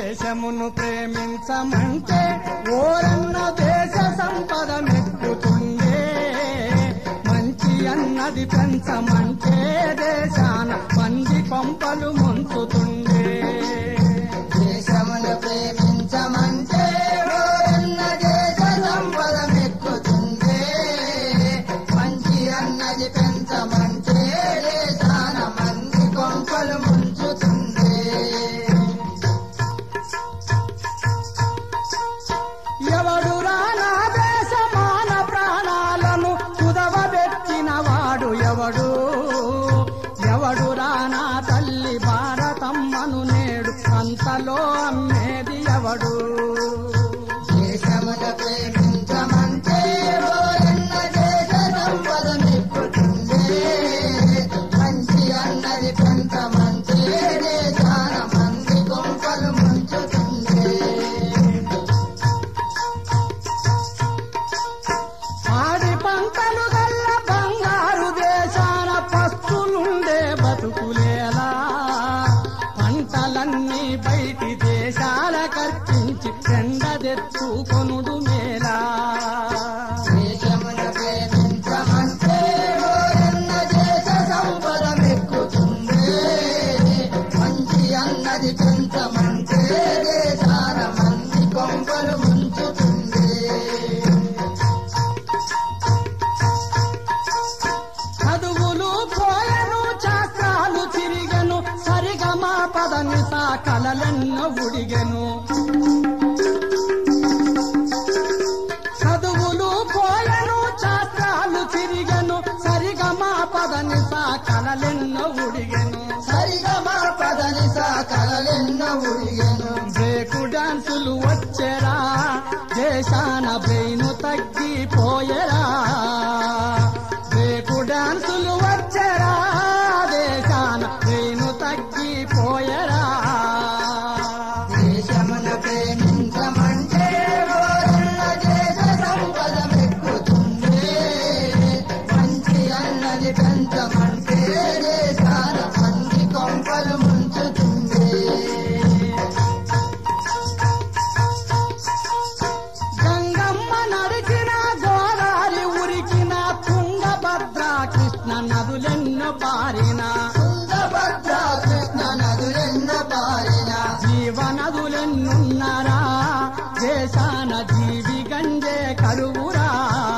దేశమును ప్రేమించమంటే ఓరన్న దేశ సంపద మెక్కుతుండే మంచి అన్నది పెంచమంటే దేశాన మంది కొంపలు ముంచుతుండే దేశమును ప్రేమించమంటే ఓరన్న దేశ సంపద మెక్కుతుందే మంచి అన్నది పెంచమంటే దేశాన మంది కొంపలు ముంచుతుందే ఎవడు రానా దేశమాన ప్రాణాలను కుదవబెట్టిన వాడు ఎవడు ఎవడు రానా తల్లి భారతమ్మను నేడు అంతలో అమ్మేది ఎవడు దేశమును ప్రేమించమంటే ఓరన్న దేశ సంపద మెక్కుతుందే మంచి అన్నది పెంచమంటే దేశాన మంది కొంపలు ముంచుతుందే పాడి పంటలు గల్ల బంగారు దేశాన పస్తులుండే బతుకులేలా పంటలన్నీ బయటి దేశాల కర్పించి ఎండ తెచ్చుకొనుడు మేలా దేశమును ప్రేమించమంటే ఓరన్న దేశ సంపద మెక్కుతుందే మంచి అన్నది పెంచమంటే దేశాన మంది కొంపలు ముంచుతుంది చదువులు పోయను శాస్త్రాలు తిరిగను సరిగమా పదని సా కలలెన్నో ఉడిగెను చదువులు పోయను శాస్త్రాలు తిరిగను సరిగమా పదని సా కలలెన్నో ఉడిగెను సరిగా మా పదని సా కలలెన్నో ఉడిగెను బ్రేకు డాన్సులు వచ్చెరా దేశాన బ్రెయిను తగ్గిపోయరా బ్రేకు డాన్సులు వచ్చెరా దేశాన బ్రెయిను తగ్గిపోయరా దేశమును ప్రేమించమంటే ఓరన్న దేశ సంపద మెక్కుతుందే మంచి అన్నది పెంచమంటే దేశాన మంది కొంపలు ముంచుతుంది గంగమ్మ నడిచిన గోదారి ఉరికిన తుంగభద్ర కృష్ణ నదులెన్నో పారిన తుంగభద్ర కృష్ణ నదులెన్న పారిన జీవనదులెన్నున్నరా దేశాన జీవి గంజే కరువురా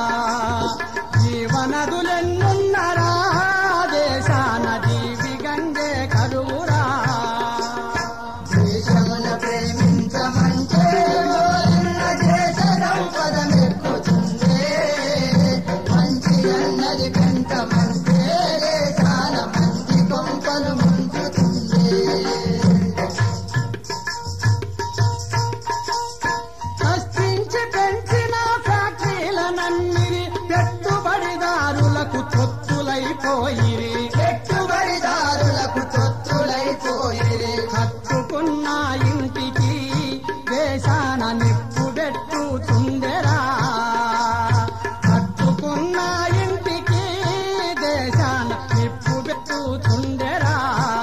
జీవనదులెన్నున్నరా దేశాన జీవి గంజే కరువురా దేశమును ప్రేమించమంటే ఓరన్న దేశ సంపద మెక్కుతుందే మంచి అన్నది పెంచమంటే దేశాన మంచి కొంపలు ముంచుతుంది కష్టించి పెంచిన ఫ్యాక్టరీలనన్నిరి పెట్టుబడిదారులకు తొత్తులైపోయిరి పెట్టుబడిదారులకు తొత్తులైపోయిరి కట్టుకున్న ఇంటికి దేశాన నిప్పు పెట్టుతుందెరా కట్టుకున్న ఇంటికి దేశాన నిప్పు పెట్టుతుందెరా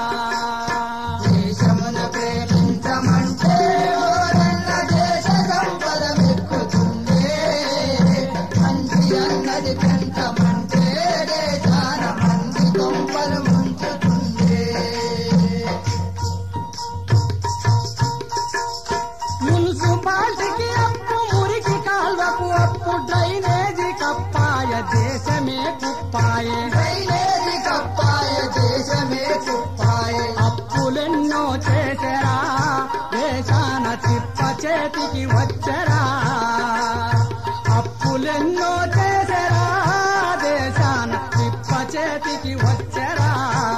దేశమును ప్రేమించమంటే ఓరన్న దేశ సంపద మెక్కుతుందే మంచి అన్నది పెంచమంటే దేశాన మంది కొంపలు ముంచుతుంది మున్సిపాలిటీకి అప్పు మురికి కాల్వకు అప్పు డ్రైనేజీ కప్పాయ దేశమే కుప్పాయే డ్రైనేజీ కప్పాయ దేశమే కుప్పాయ అప్పులెన్నో చేసరా దేశాన చిప్ప చేతికి వచ్చరా అప్పులెన్నో చేసరా దేశాన చిప్ప చేతికి వచ్చరా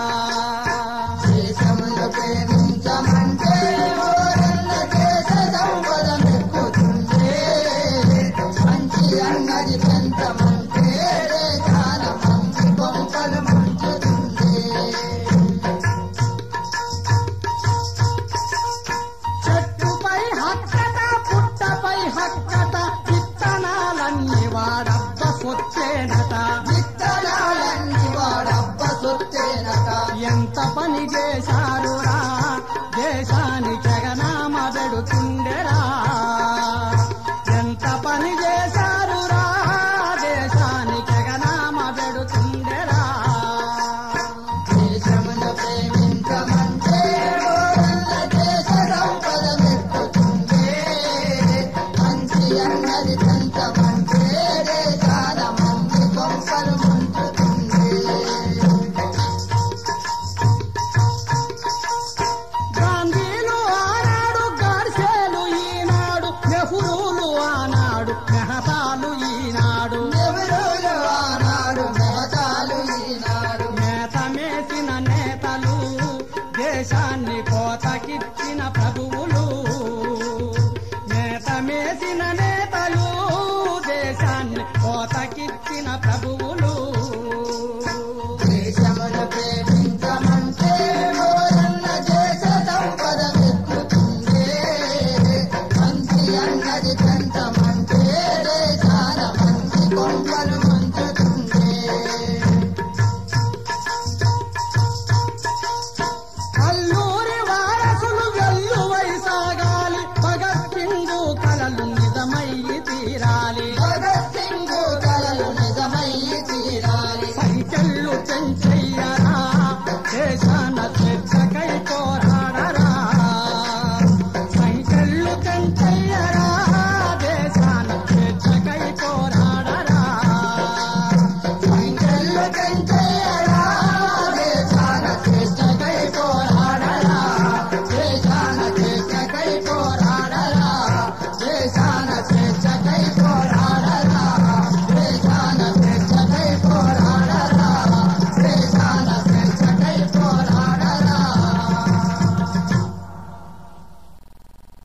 దేశమును ప్రేమించమంటే ఓరన్న దేశ సంపద మెక్కుతుందే మంచి అన్నది పెంచమంటే దేశాన మంచి కొంపలు ముంచుతుంది చెట్టుపై హక్కట పుట్టపై హక్కట విత్తనాలన్నీ వాడబ్బ సొచ్చేనట విత్తనాలన్నీ వాడబ్బ సొత్తేనట ఎంత పని చేసి